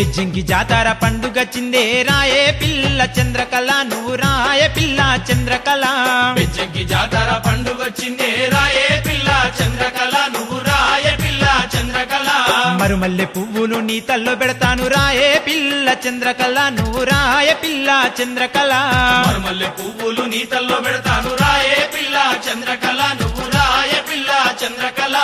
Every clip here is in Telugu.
బెజ్జింకి జాతర పండుగచ్చిందే రాయే పిల్ల చంద్రకళ నువ్వు రాయే పిల్ల చంద్రకళ బెజ్జంకి జాతర పండుగొచ్చిందే రాయే పిల్ల చంద్రకళ నువ్వు రాయే పిల్ల చంద్రకళ మరుమల్లె పువ్వులు నీ తల్లో పెడతాను రాయే పిల్ల చంద్రకళ నువ్వు రాయే పిల్ల చంద్రకళ మరుమల్లె పువ్వులు నీతల్లో పెడతాను రాయే పిల్ల చంద్రకళ నువ్వు రాయే పిల్ల చంద్రకళ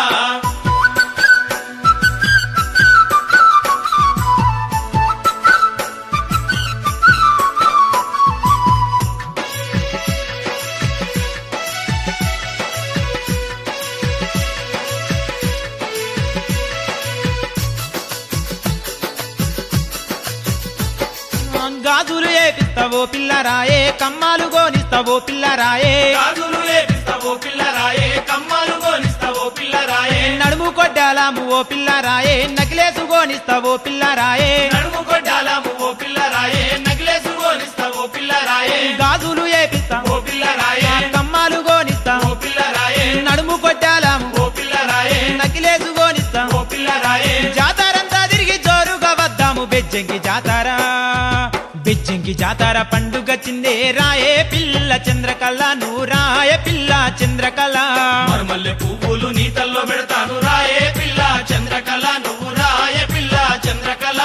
గాజులు ఏపిస్తావో పిల్ల రాయే కమ్మాలు గోనిస్తావో పిల్ల రాయే గాజులు లేపిస్తావో పిల్ల రాయే కమ్మలు గోనిస్తావో పిల్ల రాయే నడుము కొడ్డాలాము ఓ పిల్ల రాయే నకిలేసు గోనిస్తావో పిల్ల రాయే నడుము కొడ్డాలాము ఓ పిల్ల రాయే నగిలేసు గోనిస్తావో పిల్ల రాయే గాజులు ఏపిస్తా ఓ పిల్ల రాయే కమ్మాలు గోనిస్తా ఓ పిల్ల రాయే నడుము కొట్టాలాము ఓ పిల్ల రాయే నకిలేసు గోనిస్తా ఓ పిల్ల రాయే జాతరంతా తిరిగి జోరుగా వద్దాము బెజ్జంకి జాతర బెజ్జంకి జాతర పండుగ చిందే రాయే పిల్ల చంద్రకళ నువ్వు రాయే పిల్ల చంద్రకళ మరుమల్లె పువ్వులు నీతల్లో పెడతాను రాయే పిల్ల చంద్రకళ నువ్వు రాయే పిల్ల చంద్రకళ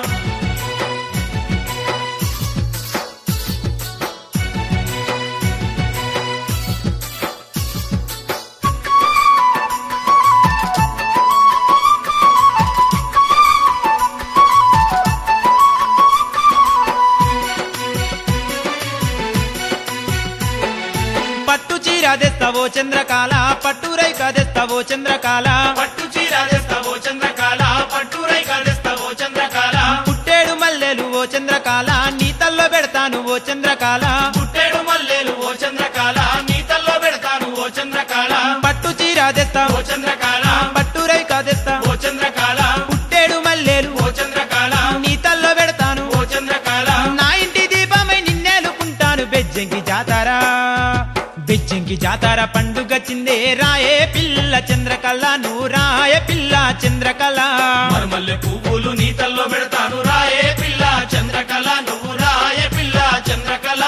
పట్టు చీర తెస్తావో చంద్రకాల పట్టు రైక తెస్తావో చంద్రకాల పట్టు చీర తెస్తావో చంద్రకళ పట్టు రైక తెస్తావో చంద్రకళ పుట్టేడు మల్లెలు ఓ చంద్రకాల నీ తల్లో పెడతాను ఓ చంద్రకాల పుట్టేడు మల్లెలు ఓ చంద్రకళ నీతల్లో పెడతాను ఓ చంద్రకళ పట్టు చీర తెస్తా ఓ చంద్రకళ పట్టు రైక తెస్తా ఓ చంద్రకళ పుట్టేడు మల్లెలు ఓ చంద్రకళ నీ తల్లో పెడతాను ఓ చంద్రకళ నా ఇంటి దీపమై నిన్నేలుకుంటాను బెజ్జంకి జాతర బెజ్జంకి జాతర పండుగ చిందే రాయే పిల్ల చంద్రకళ నువ్వు రాయే పిల్ల చంద్రకళ మరుమల్లె పువ్వులు నీతల్లో పెడతాను రాయే పిల్ల చంద్రకళ నువ్వు రాయే పిల్ల చంద్రకళ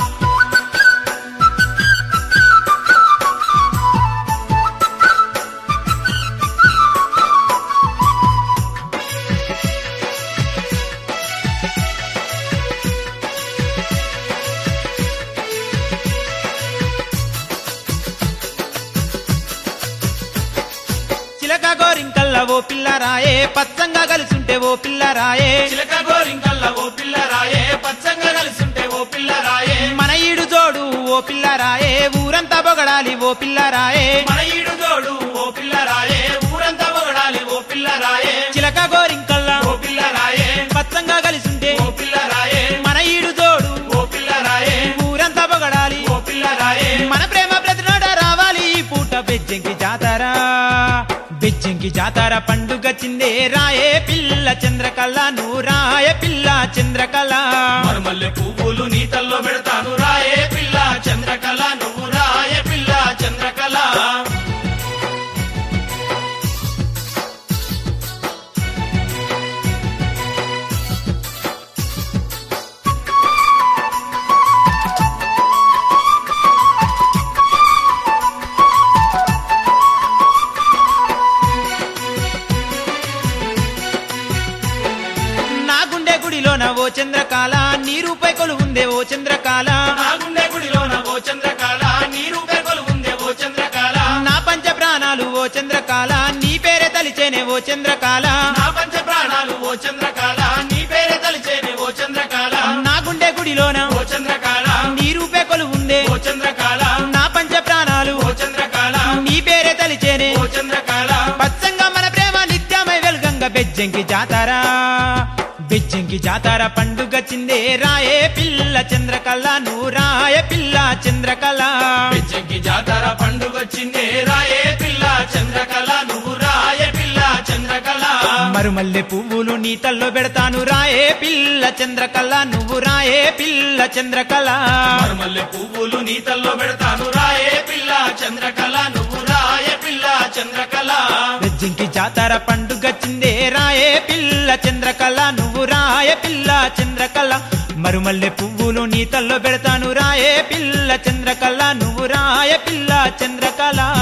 చిలక గోరింకల్ల ఓ పిల్ల రాయే పచ్చంగా కలిసుంటే ఓ పిల్ల రాయే చిలక గోరింకల్ల ఓ పిల్ల రాయే పచ్చంగా కలిసుంటే ఓ పిల్ల రాయే మన ఈడు జోడు ఓ పిల్ల రాయే ఊరంతా పొగడాలి ఓ పిల్ల రాయే మన ఈడు జోడు ఓ పిల్ల రాయే ఊరంతా పొగడాలి ఓ పిల్ల రాయే చిలక గోరింకల్ల ఓ పిల్ల రాయే పచ్చంగా కలిసుంటే ఓ పిల్ల రాయే మన ఈడు జోడు ఓ పిల్ల రాయే ఊరంతా పొగడాలి ఓ పిల్ల రాయే మన ప్రేమ ప్రతినాడ రావాలి ఈ పూట బెజ్జంకి జాతర బెజ్జంకి జాతర పండుగ చిందే రాయే పిల్ల చంద్రకళ నువ్వు రాయే పిల్ల చంద్రకళ మరుమల్లె పువ్వులు నీతల్లో పెడతాను రాయే పిల్ల చంద్రకళ నువ్వు రాయే పిల్ల చంద్రకళ నా గుండె గుడిలోన ఓ చంద్రకాల నీ రూపై కొలువుందే ఓ చంద్రకాల నా గుండె గుడిలోన ఓ చంద్రకళ నీరు పెగలు ఉందే ఓ చంద్రకళ నా పంచ ప్రాణాలు ఓ చంద్రకాల నీ పేరే తలిచేనే ఓ చంద్రకాల నా పంచ ప్రాణాలు ఓ చంద్రకళ నీ పేరే తలిచేనే ఓ చంద్రకళ నా గుండె గుడిలోన ఓ చంద్రకళ నీ రూపే కొలువుందే ఓ చంద్రకళ నా పంచ ప్రాణాలు ఓ చంద్రకళ నీ పేరే తలిచేనే ఓ చంద్రకళ పచ్చంగా మన ప్రేమ నిత్యమై వెలుగంగా బెజ్జంకి జాతర బెజ్జంకి జాతర పండుగ చిందే రాయే పిల్ల చంద్రకళ నువ్వు రాయే పిల్ల చంద్రకళ పెంచంకి జాతర పండుగొచ్చిందే రాయే పిల్ల చంద్రకళ నువ్వు రాయే పిల్ల చంద్రకళ మరుమల్లె పువ్వులు నీ తల్లో పెడతాను రాయే పిల్ల చంద్రకళ నువ్వు రాయే పిల్ల చంద్రకళ మరుమల్లె పువ్వులు నీతల్లో పెడతాను రాయే పిల్ల చంద్రకళ నువ్వు రాయే పిల్ల చంద్రకళ బెజ్జంకి జాతర పండుగ చిందే రాయే పిల్ల చంద్రకళ నువ్వు రా చంద్రకళ మరుమల్లె పువ్వులు నీ తల్లో పెడతాను రాయే పిల్ల చంద్రకళ నువ్వు రాయ పిల్ల చంద్రకళ